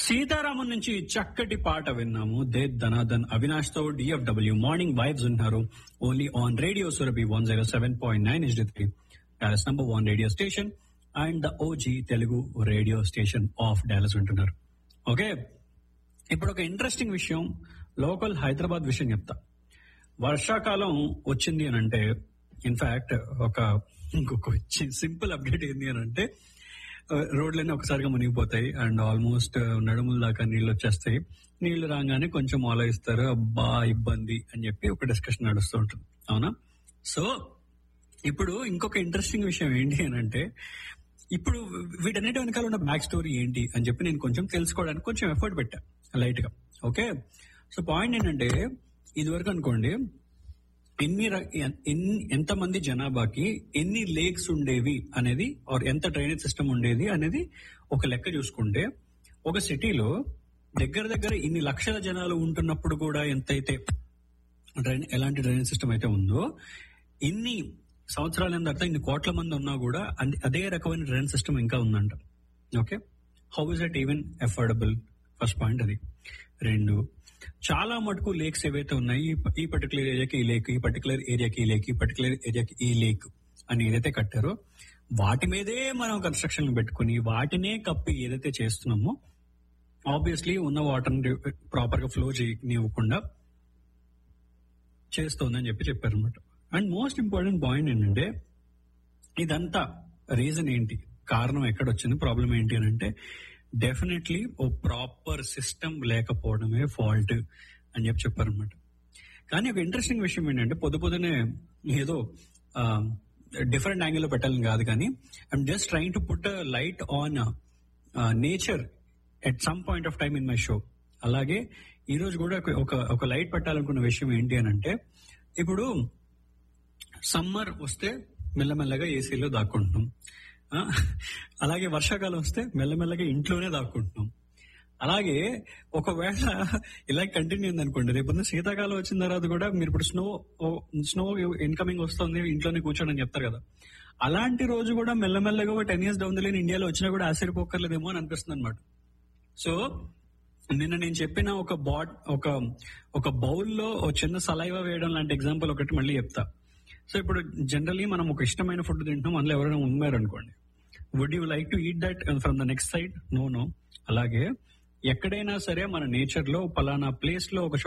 సీతారామన్ నుంచి చక్కటి పాట విన్నాము దే ధనాధన్ అవినాష్ తో డిఎఫ్డబ్ల్యూ మార్నింగ్ వైబ్స్ ఉన్నారు only on radio Surabhi one zero seven point nine is three Dallas number one radio station and the OG Telugu radio station of Dallas వింటున్నారు okay ఇప్పుడు ఒక ఇంట్రెస్టింగ్ విషయం లోకల్ హైదరాబాద్ విషయం చెప్తా వర్షాకాలం వచ్చింది అని అంటే ఇన్ఫాక్ట్ ఒక ఇంకొక సింపుల్ అప్డేట్ ఏంది అని అంటే రోడ్లన్నీ ఒకసారిగా మునిగిపోతాయి అండ్ ఆల్మోస్ట్ నడుముల దాకా నీళ్ళు వచ్చేస్తాయి నీళ్లు రాగానే కొంచెం ఆలోచిస్తారు అబ్బా ఇబ్బంది అని చెప్పి ఒక డిస్కషన్ నడుస్తూ ఉంటుంది అవునా సో ఇప్పుడు ఇంకొక ఇంట్రెస్టింగ్ విషయం ఏంటి అని అంటే ఇప్పుడు వీటన్నిటి వెనకాల ఉన్న బ్యాక్ స్టోరీ ఏంటి అని చెప్పి నేను కొంచెం తెలుసుకోవడానికి కొంచెం ఎఫర్ట్ పెట్టా లైట్ గా ఓకే సో పాయింట్ ఏంటంటే ఇదివరకు అనుకోండి ఎన్ని ర- ఎన్ని ఎంతమంది జనాభాకి ఎన్ని లేక్స్ ఉండేవి అనేది ఆర్ ఎంత డ్రైనేజ్ సిస్టమ్ ఉండేది అనేది ఒక లెక్క చూసుకుంటే ఒక సిటీలో దగ్గర దగ్గర ఇన్ని లక్షల జనాలు ఉంటున్నప్పుడు కూడా ఎంతైతే డ్రైన్ ఎలాంటి డ్రైనేజ్ సిస్టమ్ అయితే ఉందో ఇన్ని సంవత్సరాల తర్వాత ఇన్ని కోట్ల మంది ఉన్నా కూడా అన్- అదే రకమైన డ్రైనేజ్ సిస్టమ్ ఇంకా ఉందంట okay how is it even affordable first point అది రెండు చాలా మటుకు లేక్స్ ఏవైతే ఉన్నాయి ఈ ప- ఈ పర్టికులర్ ఏరియాకి ఈ లేక్ ఈ పర్టికులర్ ఏరియాకి ఈ లేక్ ఈ పర్టికులర్ ఏరియాకి ఈ లేక్ అని ఏదైతే కట్టారో వాటి మీదే మనం కన్స్ట్రక్షన్ పెట్టుకుని వాటినే కప్పి ఏదైతే చేస్తున్నామో ఆబ్వియస్లీ ఉన్న వాటర్ ప్రాపర్ గా ఫ్లో చేయనివ్వకుండా చేస్తోందని చెప్పి చెప్పారు అనమాట అండ్ మోస్ట్ ఇంపార్టెంట్ పాయింట్ ఏంటంటే ఇదంతా రీజన్ ఏంటి కారణం ఎక్కడ వచ్చింది ప్రాబ్లం ఏంటి అని అంటే డెఫినెట్లీ ఓ ప్రాపర్ సిస్టమ్ లేకపోవడమే ఫాల్ట్ అని చెప్పి చెప్పారనమాట కానీ ఒక ఇంట్రెస్టింగ్ విషయం ఏంటంటే పొద్దు పొద్దునే ఏదో డిఫరెంట్ యాంగిల్ లో పెట్టాలని కాదు కానీ I'm just trying to put light on nature at some point of time in my show అలాగే ఈ రోజు కూడా ఒక- ఒక ఒక లైట్ పెట్టాలనుకున్న విషయం ఏంటి అని అంటే ఇప్పుడు సమ్మర్ వస్తే మెల్లమెల్లగా ఏసీలో దాక్కుంటున్నాం ఆ, అలాగే వర్షాకాలం వస్తే మెల్లమెల్లగా ఇంట్లోనే దాక్కుంటున్నాం అలాగే ఒకవేళ ఇలా కంటిన్యూ అయింది అనుకోండి రేపు శీతాకాలం వచ్చిన తర్వాత కూడా మీరు ఇప్పుడు స్నో స్నో ఇన్కమింగ్ వస్తుంది ఇంట్లోనే కూర్చోండి అని చెప్తారు కదా అలాంటి రోజు కూడా మెల్లమెల్లగా ఒక టెన్ ఇయర్స్ డౌన్ లేని ఇండియాలో వచ్చినా కూడా ఆశ్చర్యపోకర్లేదేమో అని అనిపిస్తుంది అనమాట సో నిన్న నేను చెప్పిన ఒక బాట్ ఒక ఒక బౌల్లో ఒక చిన్న సలైవా వేయడం లాంటి ఎగ్జాంపుల్ ఒకటి మళ్ళీ చెప్తా సో ఇప్పుడు జనరలీ మనం ఒక ఇష్టమైన ఫుడ్ తింటాం అందులో ఎవరైనా ఉన్నారు అనుకోండి would you like to eat that from the next side no no అలాగే ఎక్కడైనా సరే మన నేచర్ లో పలానా ప్లేస్ లో ఒక